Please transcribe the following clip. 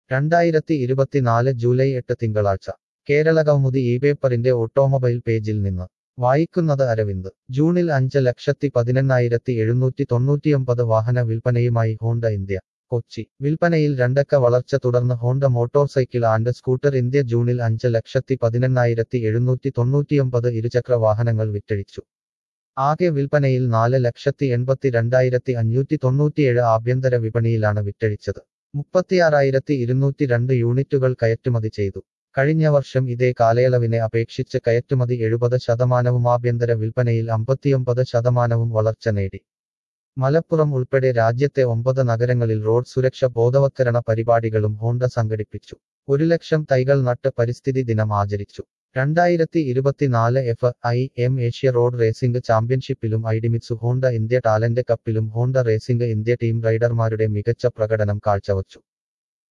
രണ്ടായിരത്തി ഇരുപത്തിനാല് ജൂലൈ എട്ട് തിങ്കളാഴ്ച കേരളകൗമുദി ഈ പേപ്പറിന്റെ ഓട്ടോമൊബൈൽ പേജിൽ നിന്ന് വായിക്കുന്നത് അരവിന്ദ് ജൂണിൽ അഞ്ച് ലക്ഷത്തി പതിനെണ്ണായിരത്തി എഴുന്നൂറ്റി തൊണ്ണൂറ്റിയൊമ്പത് വാഹന വിൽപ്പനയുമായി ഹോണ്ട ഇന്ത്യ കൊച്ചി വിൽപ്പനയിൽ രണ്ടക്ക വളർച്ച തുടർന്ന് Honda motorcycle and scooter India ജൂണിൽ അഞ്ച് ലക്ഷത്തി പതിനെണ്ണായിരത്തി എഴുന്നൂറ്റി തൊണ്ണൂറ്റിയൊമ്പത് ഇരുചക്ര വാഹനങ്ങൾ വിറ്റഴിച്ചു ആകെ വിൽപ്പനയിൽ നാല് ലക്ഷത്തി എൺപത്തി രണ്ടായിരത്തി അഞ്ഞൂറ്റി തൊണ്ണൂറ്റിയേഴ് ആഭ്യന്തര വിപണിയിലാണ് വിറ്റഴിച്ചത് മുപ്പത്തിയാറായിരത്തി ഇരുന്നൂറ്റി രണ്ട് യൂണിറ്റുകൾ കയറ്റുമതി ചെയ്തു കഴിഞ്ഞ വർഷം ഇതേ കാലയളവിനെ അപേക്ഷിച്ച് കയറ്റുമതി എഴുപത് ശതമാനവും ആഭ്യന്തര വിൽപ്പനയിൽ അമ്പത്തിയൊമ്പത് ശതമാനവും വളർച്ച നേടി മലപ്പുറം ഉൾപ്പെടെ രാജ്യത്തെ ഒമ്പത് നഗരങ്ങളിൽ റോഡ് സുരക്ഷ ബോധവത്കരണ പരിപാടികളും ഹോണ്ട സംഘടിപ്പിച്ചു ഒരു ലക്ഷം തൈകൾ നട്ട് പരിസ്ഥിതി ദിനം ആചരിച്ചു രണ്ടായിരത്തി ഇരുപത്തിനാല് F I M Asia road racing ചാമ്പ്യൻഷിപ്പിലും ഐഡിമിത്സു ഹോണ്ട ഇന്ത്യ ടാലന്റ് കപ്പിലും ഹോണ്ട റേസിംഗ് ഇന്ത്യ ടീം റൈഡർമാരുടെ മികച്ച പ്രകടനം കാഴ്ചവച്ചു